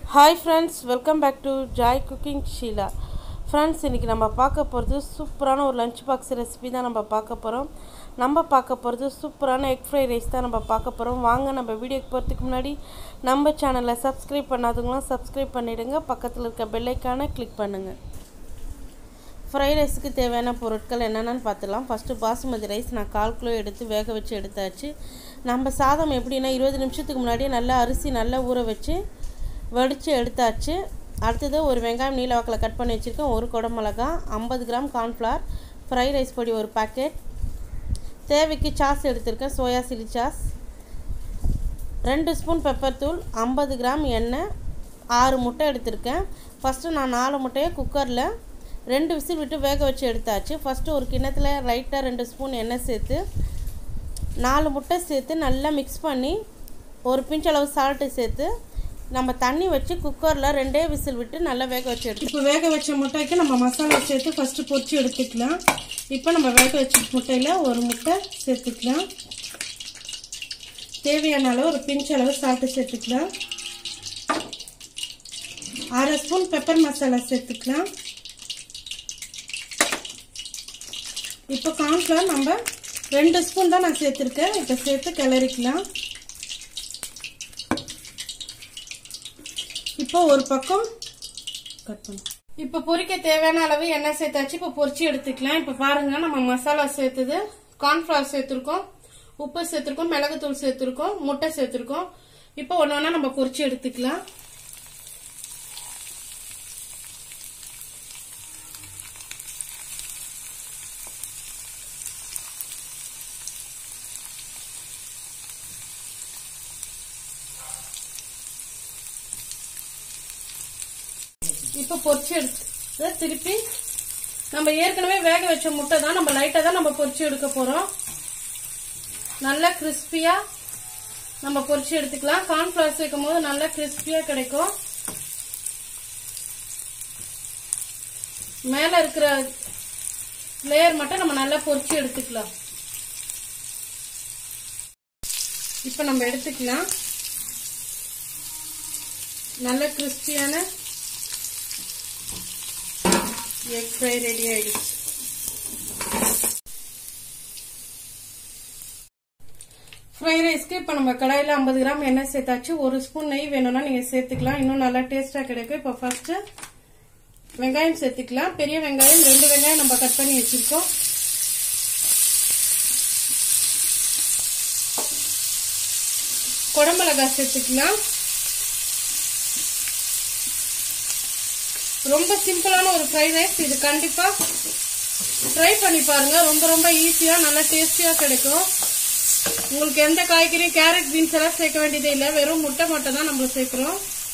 hi friends welcome back to Joy Cooking Sheela friends இன்றைக்கி நம்ம பார்க்க போகிறது சூப்பரான ஒரு லஞ்ச் பாக்ஸ் ரெசிபி தான் நம்ம பார்க்க போகிறோம் நம்ம பார்க்க போகிறது சூப்பரான எக் ஃப்ரை ரைஸ் தான் நம்ம பார்க்க போகிறோம் வாங்க நம்ம வீடியோக்கு போகிறதுக்கு முன்னாடி நம்ம சேனலை சப்ஸ்கிரைப் பண்ணாதவங்களாம் சப்ஸ்கிரைப் பண்ணிவிடுங்க பக்கத்தில் இருக்க பெல்லைக்கான கிளிக் பண்ணுங்கள் ஃப்ரை ரைஸுக்கு தேவையான பொருட்கள் என்னென்னு பார்த்துலாம் ஃபஸ்ட்டு பாசுமதி ரைஸ் நான் கால் கிலோ எடுத்து வேக வச்சு எடுத்தாச்சு நம்ம சாதம் எப்படின்னா இருபது நிமிஷத்துக்கு முன்னாடியே நல்லா அரிசி நல்லா ஊற வச்சு வடித்து எடுத்தாச்சு அடுத்தது ஒரு வெங்காயம் நீல வாக்கில் கட் பண்ணி வச்சுருக்கேன் ஒரு குடம் மிளகா ஐம்பது கிராம் கார்ன்ஃப்ளவர் ஃப்ரை ரைஸ் பொடி ஒரு பாக்கெட் தேவைக்கு சாஸ் எடுத்திருக்கேன் சோயா சில்லி சாஸ் ரெண்டு ஸ்பூன் பெப்பர் தூள் ஐம்பது கிராம் எண்ணெய் ஆறு முட்டை எடுத்திருக்கேன் ஃபஸ்ட்டு நான் நாலு முட்டையை குக்கரில் ரெண்டு விசில் விட்டு வேக வச்சு எடுத்தாச்சு ஃபஸ்ட்டு ஒரு கிண்ணத்தில் லைட்டாக ரெண்டு ஸ்பூன் எண்ணெய் சேர்த்து நாலு முட்டை சேர்த்து நல்லா மிக்ஸ் பண்ணி ஒரு பிஞ்ச் அளவு சால்ட்டு சேர்த்து நம்ம தண்ணி வச்சு குக்கரில் ரெண்டே விசில் விட்டு நல்லா வேக வச்சு எடுத்து இப்போ வேக வச்ச முட்டைக்கு நம்ம மசாலா சேர்த்து ஃபஸ்ட்டு பொரிச்சு எடுத்துக்கலாம் இப்போ நம்ம வேக வச்ச முட்டையில் ஒரு முட்டை சேர்த்துக்கலாம் தேவையான அளவு ஒரு பிஞ்ச் அளவு சால்ட்டு சேர்த்துக்கலாம் அரை ஸ்பூன் பெப்பர் மசாலா சேர்த்துக்கலாம் இப்போ கார்ன்ஃப்ளவர் நம்ம ரெண்டு ஸ்பூன் தான் நான் சேர்த்துருக்கேன் இப்போ சேர்த்து கிளறிக்கலாம் இப்போ ஒரு பக்கம் கட் பண்ண இப்போ பொரிக்க தேவையான அளவு எண்ணெய் சேர்த்தாச்சு இப்போ பொரிச்சு எடுத்துக்கலாம் இப்போ பாருங்க நம்ம மசாலா சேர்த்தது கார்ன்ஃப்ளவர் சேர்த்துருக்கோம் உப்பு சேர்த்துருக்கோம் மிளகுத்தூள் சேர்த்துருக்கோம் முட்டை சேர்த்துருக்கோம் இப்போ ஒன்று ஒன்றா நம்ம பொரிச்சு எடுத்துக்கலாம் இப்போ பொரிச்சு எடுத்து திருப்பி நம்ம ஏற்கனவே வேக வச்ச முட்டை தான் நம்ம லைட்டாக தான் நம்ம பொரிச்சு எடுக்க போகிறோம் நல்லா கிறிஸ்பியா நம்ம பொரிச்சு எடுத்துக்கலாம் கார்ன்ஃபிளவர் சேர்க்கும் போது நல்லா கிறிஸ்பியா கிடைக்கும் மேல இருக்கிற லேயர் மட்டும் நம்ம நல்லா பொரிச்சு எடுத்துக்கலாம் இப்போ நம்ம எடுத்துக்கலாம் நல்ல கிறிஸ்பியான எக் ஃப்ரை ரெடி ஆயிடுச்சு ஃப்ரை ரைஸ்க்கு இப்போ நம்ம கடாயில் ஐம்பது கிராம் எண்ணெய் சேர்த்தாச்சு ஒரு ஸ்பூன் நெய் வேணும்னா நீங்கள் சேர்த்துக்கலாம் இன்னும் நல்லா டேஸ்ட்டாக கிடைக்கும் இப்போ ஃபர்ஸ்ட் வெங்காயம் சேர்த்துக்கலாம் பெரிய வெங்காயம் ரெண்டு வெங்காயம் நம்ம கட் பண்ணி வச்சிருக்கோம் குடமிளகாய் சேர்த்துக்கலாம் ரொம்ப சிம்பிளான ஒரு ஃப்ரைட் ரைஸ் இது கண்டிப்பா ட்ரை பண்ணி பாருங்க ரொம்ப ரொம்ப ஈஸியா நல்லா டேஸ்டியா கிடைக்கும் உங்களுக்கு எந்த காய்கறியும் கேரட் பீன்ஸ் எல்லாம் சேர்க்க வேண்டியதே இல்லை வெறும் முட்டை மட்டும் தான் நம்ம சேர்க்கிறோம்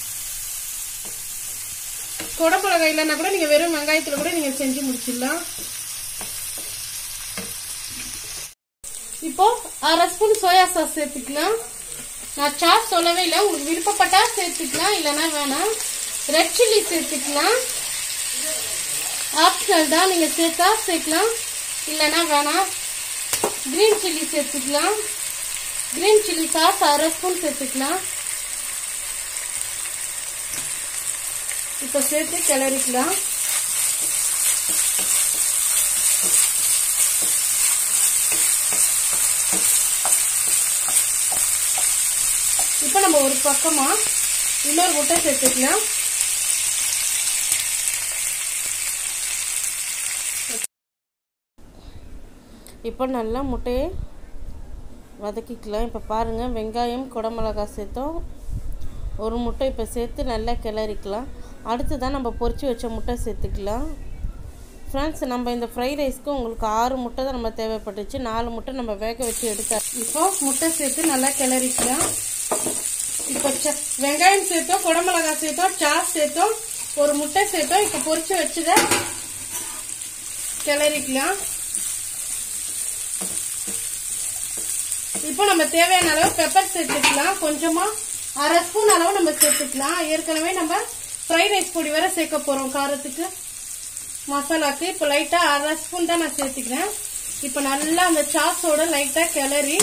குடமிளகாய் இல்லைன்னா கூட நீங்க வெறும் வெங்காயத்துல கூட நீங்க செஞ்சு முடிச்சிடலாம் இப்போ அரை ஸ்பூன் சோயா சாஸ் சேர்த்துக்கலாம் நான் சாஸ் சொல்லவே இல்லை உங்களுக்கு விருப்பப்பட்டா சேர்த்துக்கலாம் இல்லைன்னா வேணாம் ரெட் சில்லி சேர்த்துக்கலாம் ஆப்ஷனல் தான் நீங்கள் சேர்த்தா சேர்க்கலாம் இல்லைன்னா வேணாம் கிரீன் சில்லி சேர்த்துக்கலாம் கிரீன் சில்லி சாஸ் அரை ஸ்பூன் சேர்த்துக்கலாம் இப்போ சேர்த்து கிளறிக்கலாம் இப்போ நம்ம ஒரு பக்கமா இன்னொரு முட்டை சேர்த்துக்கலாம் இப்போ நல்லா முட்டையை வதக்கிக்கலாம் இப்போ பாருங்கள் வெங்காயம் குடமிளகாய் சேர்த்தோம் ஒரு முட்டை இப்போ சேர்த்து நல்லா கிளறிக்கலாம் அடுத்து தான் நம்ம பொரிச்சு வச்ச முட்டை சேர்த்துக்கலாம் ஃப்ரெண்ட்ஸ் நம்ம இந்த ஃப்ரை ரைஸ்க்கு உங்களுக்கு ஆறு முட்டை தான் நம்ம தேவைப்பட்டுச்சு நாலு முட்டை நம்ம வேக வச்சு எடுத்தா இப்போ முட்டை சேர்த்து நல்லா கிளறிக்கலாம் இப்போ வெங்காயம் சேர்த்தோம் குடமிளகாய் சேர்த்தோம் சாஸ் சேர்த்தோம் ஒரு முட்டை சேர்த்தோம் இப்போ பொரிச்சு வச்சத கிளறிக்கலாம் இப்போ நம்ம தேவையான அளவு பெப்பர் சேர்த்துக்கலாம் கொஞ்சமா அரை ஸ்பூன் அளவு நம்ம சேர்த்துக்கலாம் ஏற்கனவே நம்ம ஃப்ரைட் ரைஸ் பொடி வேற சேர்க்க போறோம் காரத்துக்கு மசாலாக்கு இப்போ லைட்டா அரை ஸ்பூன் தான் நான் சேர்த்துக்கிறேன் இப்போ நல்லா அந்த சாஸோட லைட்டா கிளறி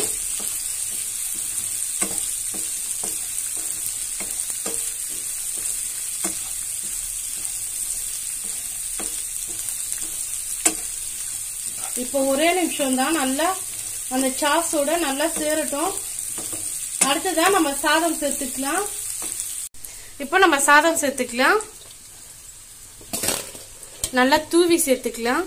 இப்போ ஒரே நிமிஷம் தான் நல்லா அந்த சாஸோட நல்லா சேரட்டும் அடுத்ததான் நம்ம சாதம் சேர்த்துக்கலாம் இப்போ நம்ம சாதம் சேர்த்துக்கலாம் நல்லா தூவி சேர்த்துக்கலாம்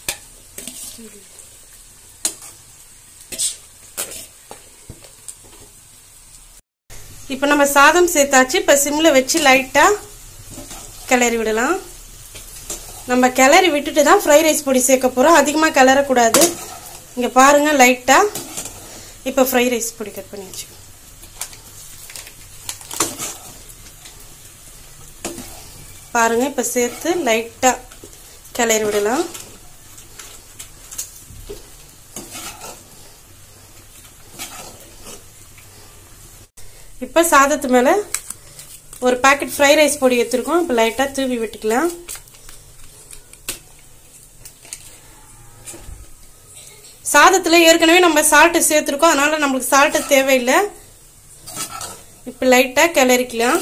இப்போ நம்ம சாதம் சேர்த்தாச்சு இப்போ சிம்மில் வச்சு லைட்டாக கிளறி விடலாம் நம்ம கிளறி விட்டுட்டு தான் ஃப்ரைட் ரைஸ் பொடி சேர்க்க போகிறோம் அதிகமாக கிளறக்கூடாது இங்கே பாருங்கள் லைட்டாக இப்போ ஃப்ரைட் ரைஸ் பொடி கட் பண்ணி வச்சு பாருங்கள் இப்போ சேர்த்து லைட்டாக கிளறி விடலாம் இப்போ சாதத்து மேலே ஒரு பாக்கெட் ஃப்ரைட் ரைஸ் பொடி எடுத்துருக்கோம் இப்போ லைட்டாக தூவி விட்டுக்கலாம் சாதத்தில் ஏற்கனவே நம்ம சால்ட்டு சேர்த்துருக்கோம் அதனால் நம்மளுக்கு சால்ட்டு தேவையில்லை இப்போ லைட்டாக கிளறிக்கலாம்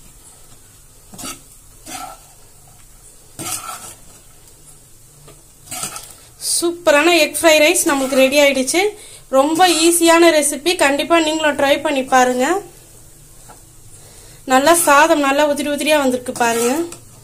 சூப்பரான எக் ஃப்ரை ரைஸ் நம்மளுக்கு ரெடி ஆயிடுச்சு ரொம்ப ஈஸியான ரெசிபி கண்டிப்பாக நீங்களும் ட்ரை பண்ணி பாருங்க நல்லா சாதம் நல்லா உதிரி உதிரியாக வந்திருக்கு பாருங்க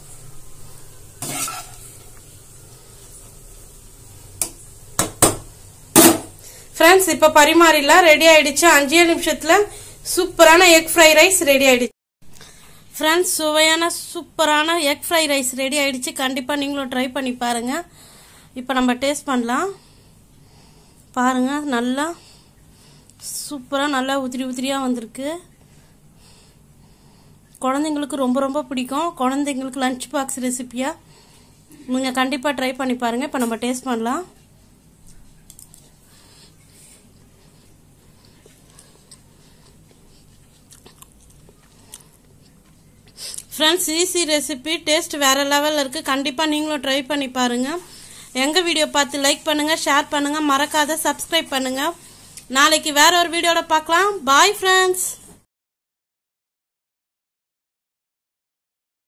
ஃப்ரெண்ட்ஸ் இப்போ பரிமாறிடலாம் ரெடி ஆயிடுச்சு அஞ்சே நிமிஷத்தில் சூப்பரான எக் ஃப்ரை ரைஸ் ரெடி ஆயிடுச்சு ஃப்ரெண்ட்ஸ் சுவையான சூப்பரான எக் ஃப்ரை ரைஸ் ரெடி ஆயிடுச்சு கண்டிப்பாக நீங்களும் ட்ரை பண்ணி பாருங்கள் இப்போ நம்ம டேஸ்ட் பண்ணலாம் பாருங்கள் நல்லா சூப்பராக நல்லா உதிரி உதிரியாக வந்திருக்கு குழந்தைங்களுக்கு ரொம்ப ரொம்ப பிடிக்கும் குழந்தைங்களுக்கு லஞ்ச் பாக்ஸ் ரெசிப்பியாக நீங்கள் கண்டிப்பாக ட்ரை பண்ணி பாருங்கள் இப்போ நம்ம டேஸ்ட் பண்ணலாம் ஃப்ரெண்ட்ஸ் ஈஸி ரெசிபி டேஸ்ட் வேறு லெவலில் இருக்குது கண்டிப்பாக நீங்களும் ட்ரை பண்ணி பாருங்கள் எங்கள் வீடியோ பார்த்து லைக் பண்ணுங்கள் ஷேர் பண்ணுங்கள் மறக்காத சப்ஸ்கிரைப் பண்ணுங்கள் நாளைக்கு வேற ஒரு வீடியோவில் பார்க்கலாம் பாய் ஃப்ரெண்ட்ஸ்